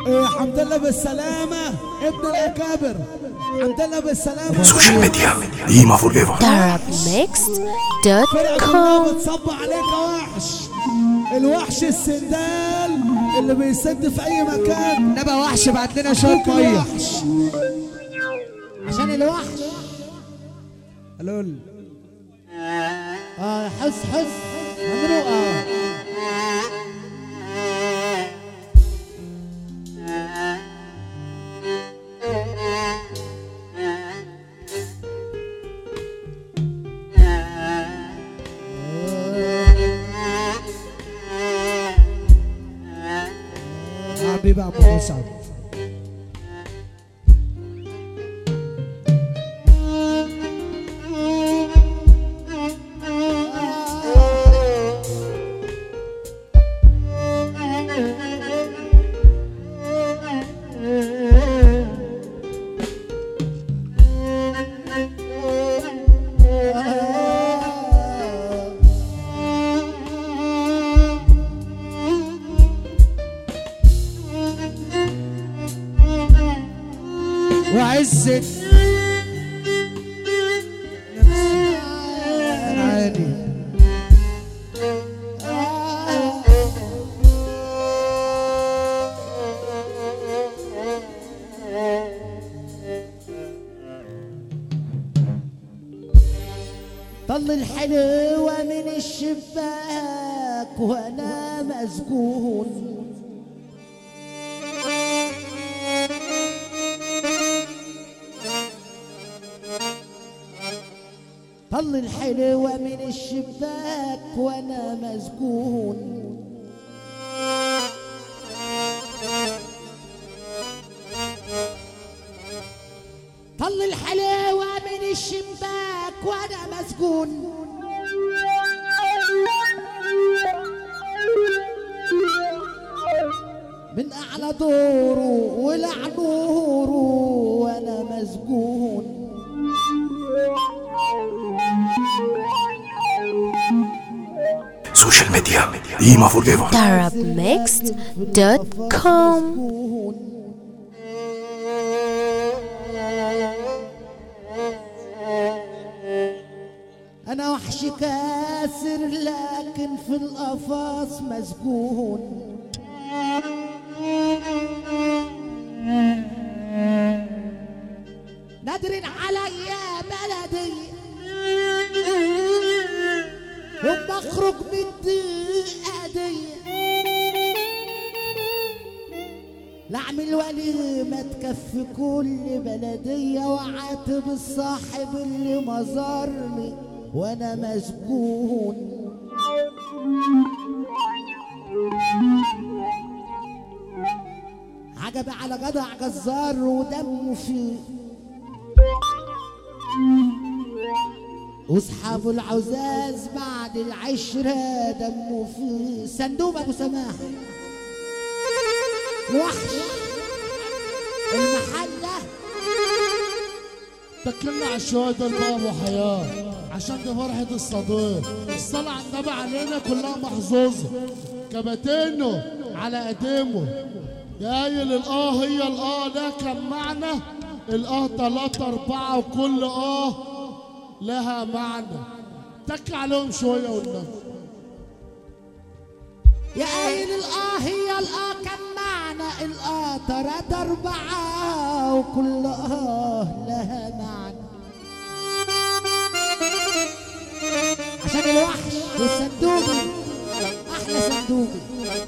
إيه حمد الله بالسلامة ابن الأكابر حمد الله بالسلامة سوشيال ميديا ديما فور ايفر فرقة كلها arabmixed.com بتصب عليك يا وحش الوحش السندال اللي بيسد في أي مكان نبقى وحش بعت لنا شويه أخوك ميه الوحش عشان الوحش قالوا اه حس حس عمرو اه حبيبي أبو مسعد وعزت عيني طل الحلوة من الشباك وانا مسجون طل الحلوة من الشباك وانا مسجون طل الحلاوة من الشباك وانا مسجون من اعلى دوره ولع نوره وانا مسجون سوشيال ميديا ديما فور ايفر arabmixed.com انا وحش كاسر لكن في القفص مسجون نادر عليا بلدي وما اخرج من الضيقه دي لا اعمل وليمه تكفي كل بلديه وعاتب الصاحب اللي مزارني وانا مسجون عجب على جدع جزار ودمه فيه واصحابه العزاز بعد العشرة دمه فيه صندوق ابو سماح وحش المحلة تكلنا على الشوية دول بقى ابو حياه عشان دي فرحة الصديق الصلاة على النبي علينا كلها محظوظة كباتينه على قديمه يا قايل الاه هي الاه ده كان معنى الاه تلاتة اربعة وكل اه لها معنى تك عليهم شوية والنبي يا قايل الاه هي الاه كم معنى الاه تلات اربعة وكل اه لها معنى عشان الوحش والصندوقي احلى صندوقي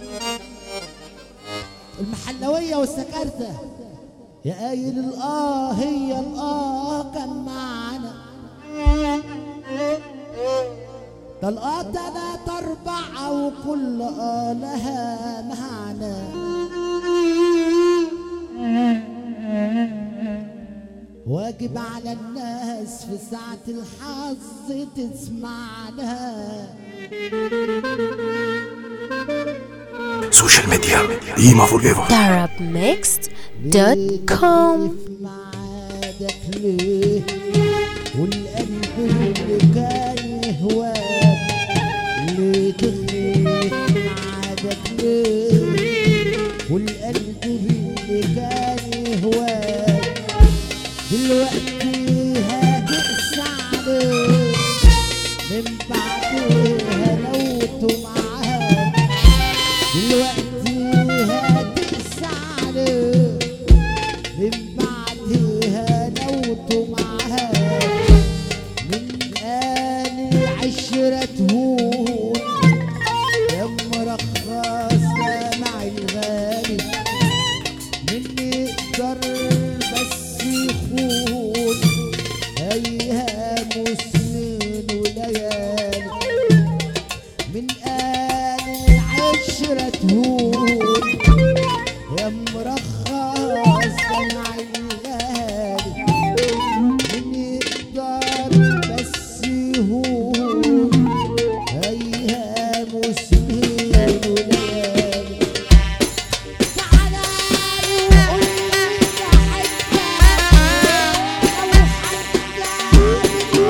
المحلوية والسكرتة يا قايل الاه هي الاه كم معنى ده الآه تلات أربعة وكل آه لها معنى واجب على الناس في ساعة الحظ تسمعنا سوشيال ميديا ديما فور ايفر arabmixed.com معادك ليه والقلب اللي كان يهواك ليه تخلف معادك ليه والقلب اللي كان يهواك دلوقتي هتقسى عليك من بعدها لو معاك دلوقتي هتقسى عليك من بعدها لو معاك من قال العشرة تهون يا مرخص مع الغالي من يقدر بس يخون ايام وسنين وليالي من قال العشرة تهون يا مرخص مع الغالي من يقدر بس يهون ايام وسنين وليالي تعالى وقول لي بحبك لو حتى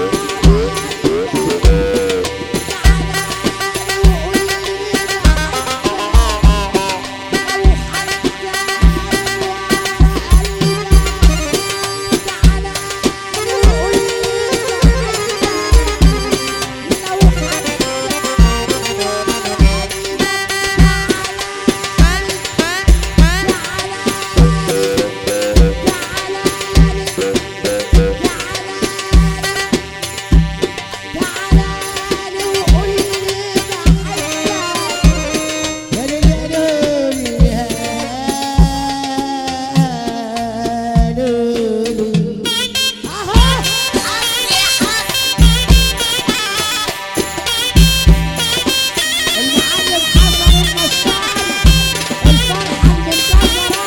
تعالى وقول لي بحبك يا ليلي يا ليلي اهو المعلم حسن النشار الفرحة المنتظرة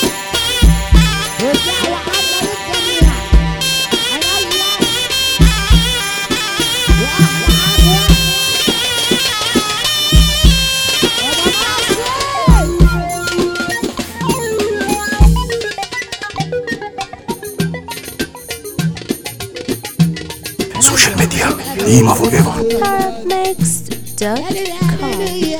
والدعوة عامة للجميع عينيا واحلى عفوة سوشيال ميديا قيمة فور ايفر Perfect.com يا